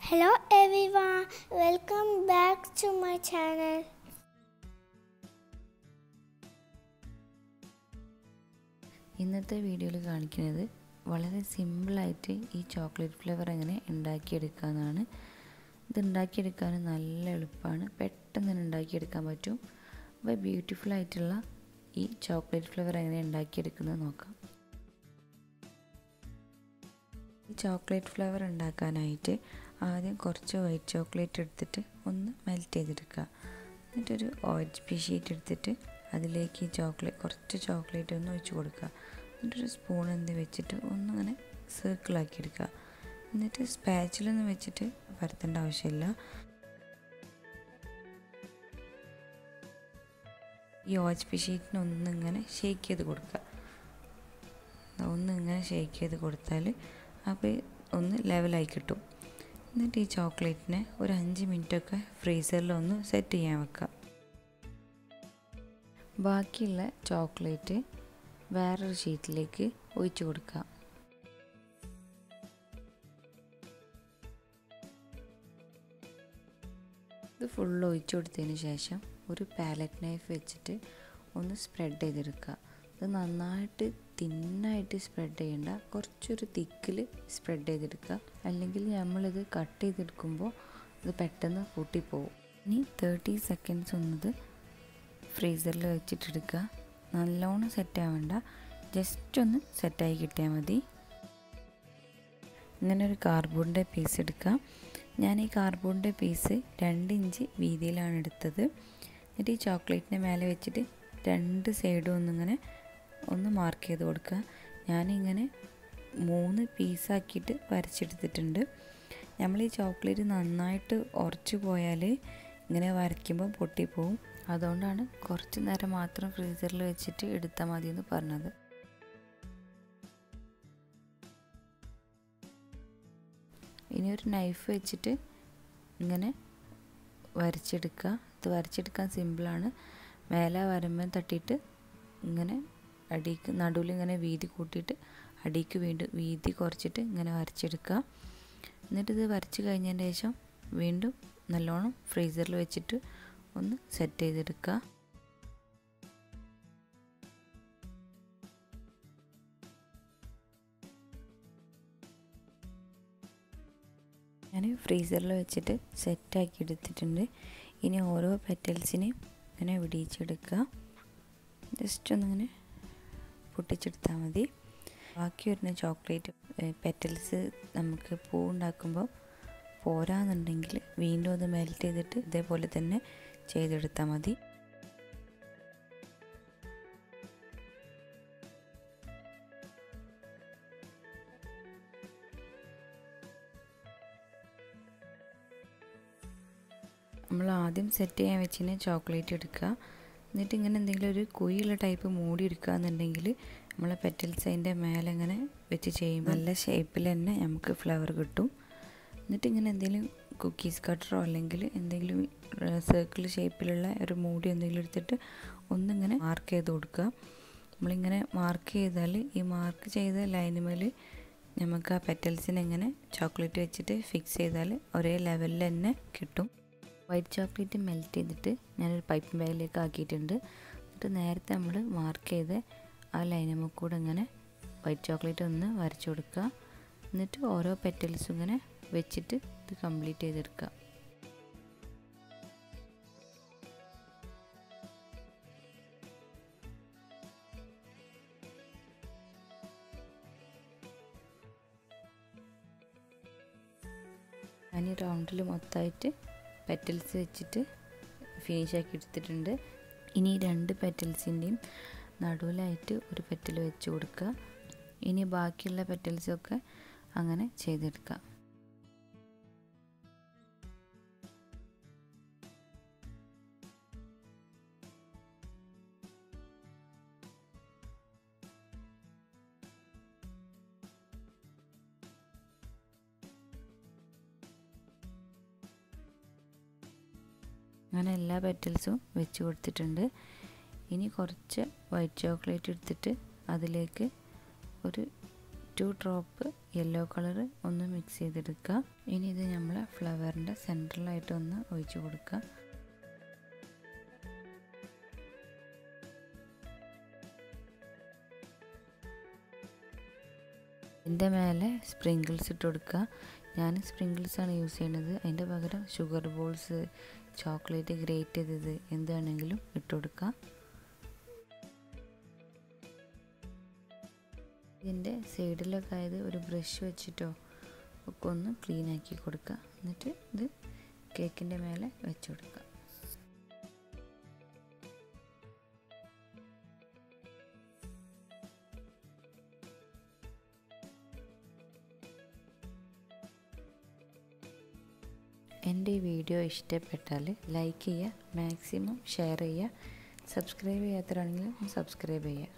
Hello everyone, welcome back to my channel. ഇന്നത്തെ വീഡിയോയിൽ കാണിക്കുന്നത് വളരെ സിമ്പിളായിട്ട് ഈ ചോക്ലേറ്റ് ഫ്ലേവർ എങ്ങനെ ഉണ്ടാക്കിയെടുക്കാമെന്നാണ് ഇത് ഉണ്ടാക്കിയെടുക്കാൻ നല്ല എളുപ്പമാണ് പെട്ടെന്ന് തന്നെ ഉണ്ടാക്കിയെടുക്കാൻ പറ്റും അപ്പോൾ ബ്യൂട്ടിഫുൾ ആയിട്ടുള്ള ഈ ചോക്ലേറ്റ് ഫ്ലേവർ എങ്ങനെ ഉണ്ടാക്കിയെടുക്കുന്നത് നോക്കാം ഈ ചോക്ലേറ്റ് ഫ്ലേവർ ഉണ്ടാക്കാനായിട്ട് ആദ്യം കുറച്ച് വൈറ്റ് ചോക്ലേറ്റ് എടുത്തിട്ട് ഒന്ന് മെൽറ്റ് ചെയ്തെടുക്കുക എന്നിട്ടൊരു ഒ എച്ച് പി ഷീറ്റ് എടുത്തിട്ട് അതിലേക്ക് ഈ ചോക്ലേറ്റ് കുറച്ച് ചോക്ലേറ്റ് ഒന്ന് ഒഴിച്ച് കൊടുക്കുക എന്നിട്ടൊരു സ്പൂൺ എന്ത് വെച്ചിട്ട് ഒന്നിങ്ങനെ സർക്കിളാക്കി എടുക്കുക എന്നിട്ട് സ്പാച്ചിലൊന്നും വെച്ചിട്ട് പരത്തേണ്ട ആവശ്യമില്ല ഈ ഒ എച്ച് പി ഷീറ്റിന് ഒന്നിങ്ങനെ ഷേക്ക് ചെയ്ത് കൊടുക്കുക ഒന്നിങ്ങനെ ഷേക്ക് ചെയ്ത് കൊടുത്താൽ അപ്പോൾ ഒന്ന് ലെവലായി കിട്ടും എന്നിട്ട് ഈ ചോക്ലേറ്റിനെ ഒരു അഞ്ച് മിനിറ്റൊക്കെ ഫ്രീസറിൽ ഒന്ന് സെറ്റ് ചെയ്യാൻ വെക്കാം ബാക്കിയുള്ള ചോക്ലേറ്റ് വേറൊരു ഷീറ്റിലേക്ക് ഒഴിച്ചു കൊടുക്കാം ഇത് ഫുള്ള് ഒഴിച്ചു കൊടുത്തതിന് ശേഷം ഒരു പാലറ്റ് നൈഫ് വെച്ചിട്ട് ഒന്ന് സ്പ്രെഡ് ചെയ്തെടുക്കുക ഇത് നന്നായിട്ട് തിന്നായിട്ട് സ്പ്രെഡ് ചെയ്യണ്ട കുറച്ചൊരു തിക്കിൽ സ്പ്രെഡ് ചെയ്തെടുക്കുക അല്ലെങ്കിൽ നമ്മളിത് കട്ട് ചെയ്തെടുക്കുമ്പോൾ ഇത് പെട്ടെന്ന് പൊട്ടിപ്പോവും ഇനി തേർട്ടി സെക്കൻഡ്സ് ഒന്നത് ഫ്രീസറിൽ വെച്ചിട്ടെടുക്കുക നല്ലോണം സെറ്റ് ആവണ്ട ജസ്റ്റ് ഒന്ന് സെറ്റായി കിട്ടിയാൽ മതി ഇങ്ങനെ ഒരു കാർഡ്ബോർഡിൻ്റെ പീസ് എടുക്കുക ഞാൻ ഈ കാർഡ്ബോർഡിൻ്റെ പീസ് രണ്ട് ഇഞ്ച് വീതിയിലാണ് എടുത്തത് എന്നിട്ട് ഈ ചോക്ലേറ്റിൻ്റെ മേലെ വെച്ചിട്ട് രണ്ട് സൈഡും ഒന്നിങ്ങനെ ഒന്ന് മാർക്ക് ചെയ്ത് കൊടുക്കുക ഞാനിങ്ങനെ മൂന്ന് പീസാക്കിയിട്ട് വരച്ചെടുത്തിട്ടുണ്ട് നമ്മൾ ഈ ചോക്ലേറ്റ് നന്നായിട്ട് ഉറച്ചു പോയാൽ ഇങ്ങനെ വരയ്ക്കുമ്പോൾ പൊട്ടിപ്പോവും അതുകൊണ്ടാണ് കുറച്ച് നേരം മാത്രം ഫ്രീസറിൽ വെച്ചിട്ട് എടുത്താൽ മതി എന്ന് പറഞ്ഞത് ഇനി ഒരു നൈഫ് വെച്ചിട്ട് ഇങ്ങനെ വരച്ചെടുക്കുക ഇത് വരച്ചെടുക്കാൻ സിമ്പിളാണ് മേലെ വരമ്പം തട്ടിയിട്ട് ഇങ്ങനെ അടിക്ക് നടുവിൽ ഇങ്ങനെ വീതി കൂട്ടിയിട്ട് അടിക്ക് വീണ്ടും വീതി കുറച്ചിട്ട് ഇങ്ങനെ വരച്ചെടുക്കുക എന്നിട്ട് ഇത് വരച്ച് കഴിഞ്ഞതിന് ശേഷം വീണ്ടും നല്ലോണം ഫ്രീസറിൽ വെച്ചിട്ട് ഒന്ന് സെറ്റ് ചെയ്തെടുക്കുക ഞാൻ ഫ്രീസറിൽ വെച്ചിട്ട് സെറ്റാക്കി എടുത്തിട്ടുണ്ട് ഇനി ഓരോ പെറ്റൽസിനെയും ഇങ്ങനെ വിടിയിച്ചെടുക്കുക ജസ്റ്റ് ഒന്നിങ്ങനെ പൊട്ടിച്ചെടുത്താൽ മതി ബാക്കി വരുന്ന ചോക്ലേറ്റ് പെറ്റൽസ് നമുക്ക് പൂ ഉണ്ടാക്കുമ്പോൾ പോരാന്നുണ്ടെങ്കിൽ വീണ്ടും അത് മെൽറ്റ് ചെയ്തിട്ട് ഇതേപോലെ തന്നെ ചെയ്തെടുത്താൽ മതി നമ്മൾ ആദ്യം സെറ്റ് ചെയ്യാൻ വെച്ചിന് ചോക്ലേറ്റ് എടുക്കുക എന്നിട്ട് ഇങ്ങനെ എന്തെങ്കിലും ഒരു കുഴിയുള്ള ടൈപ്പ് മൂടി എടുക്കുക എന്നുണ്ടെങ്കിൽ നമ്മളെ പെറ്റൽസ് അതിൻ്റെ മേലെ ഇങ്ങനെ വെച്ച് ചെയ്യുമ്പോൾ നല്ല ഷേപ്പിൽ തന്നെ നമുക്ക് ഫ്ലവർ കിട്ടും എന്നിട്ട് ഇങ്ങനെ എന്തെങ്കിലും കുക്കീസ് കട്ടറോ അല്ലെങ്കിൽ എന്തെങ്കിലും സർക്കിൾ ഷേപ്പിലുള്ള ഒരു മൂടി എന്തെങ്കിലും എടുത്തിട്ട് ഒന്നിങ്ങനെ മാർക്ക് ചെയ്ത് കൊടുക്കുക നമ്മളിങ്ങനെ മാർക്ക് ചെയ്താൽ ഈ മാർക്ക് ചെയ്ത ലൈനുമേൽ നമുക്ക് ആ പെറ്റൽസിനെ ഇങ്ങനെ ചോക്ലേറ്റ് വെച്ചിട്ട് ഫിക്സ് ചെയ്താൽ ഒരേ ലെവലിൽ തന്നെ കിട്ടും വൈറ്റ് ചോക്ലേറ്റ് മെൽറ്റ് ചെയ്തിട്ട് ഞാനൊരു പൈപ്പ് ബാഗിലേക്ക് ആക്കിയിട്ടുണ്ട് എന്നിട്ട് നേരത്തെ നമ്മൾ മാർക്ക് ചെയ്ത് ആ ലൈനമ്മ കൂടെ ഇങ്ങനെ വൈറ്റ് ചോക്ലേറ്റ് ഒന്ന് വരച്ചു കൊടുക്കുക എന്നിട്ട് ഓരോ പെറ്റൽസും ഇങ്ങനെ വെച്ചിട്ട് ഇത് കംപ്ലീറ്റ് ചെയ്തെടുക്കുക ഞാൻ ഈ റൗണ്ടിൽ മൊത്തമായിട്ട് പെറ്റൽസ് വെച്ചിട്ട് ഫിനിഷ് ആക്കി എടുത്തിട്ടുണ്ട് ഇനി രണ്ട് പെറ്റൽസിൻ്റെയും നടുവിലായിട്ട് ഒരു പെറ്റൽ വെച്ച് കൊടുക്കുക ഇനി ബാക്കിയുള്ള പെറ്റൽസൊക്കെ അങ്ങനെ ചെയ്തെടുക്കുക അങ്ങനെ എല്ലാ പെറ്റൽസും വെച്ച് കൊടുത്തിട്ടുണ്ട് ഇനി കുറച്ച് വൈറ്റ് ചോക്ലേറ്റ് എടുത്തിട്ട് അതിലേക്ക് ഒരു ടു ഡ്രോപ്പ് യെല്ലോ കളർ ഒന്ന് മിക്സ് ചെയ്തെടുക്കുക ഇനി ഇത് നമ്മൾ ഫ്ലവറിൻ്റെ സെൻട്രലായിട്ട് ഒന്ന് ഒഴിച്ചു കൊടുക്കുക ഇതിൻ്റെ മേലെ സ്പ്രിങ്കിൾസ് ഇട്ട് കൊടുക്കുക ഞാൻ സ്പ്രിങ്കിൾസ് ആണ് യൂസ് ചെയ്യുന്നത് അതിൻ്റെ പകരം ഷുഗർ ബോൾസ് ചോക്ലേറ്റ് ഗ്രേറ്റ് ചെയ്തത് എന്താണെങ്കിലും ഇട്ട് കൊടുക്കുക ഇതിൻ്റെ സൈഡിലൊക്കെ ആയത് ഒരു ബ്രഷ് വെച്ചിട്ടോ ഒക്കെ ഒന്ന് ക്ലീൻ ആക്കി കൊടുക്കുക എന്നിട്ട് ഇത് കേക്കിൻ്റെ മേലെ വെച്ച് കൊടുക്കുക എൻ്റെ ഈ വീഡിയോ ഇഷ്ടപ്പെട്ടാൽ ലൈക്ക് ചെയ്യുക മാക്സിമം ഷെയർ ചെയ്യുക സബ്സ്ക്രൈബ് ചെയ്യാത്തവരാണെങ്കിൽ സബ്സ്ക്രൈബ് ചെയ്യുക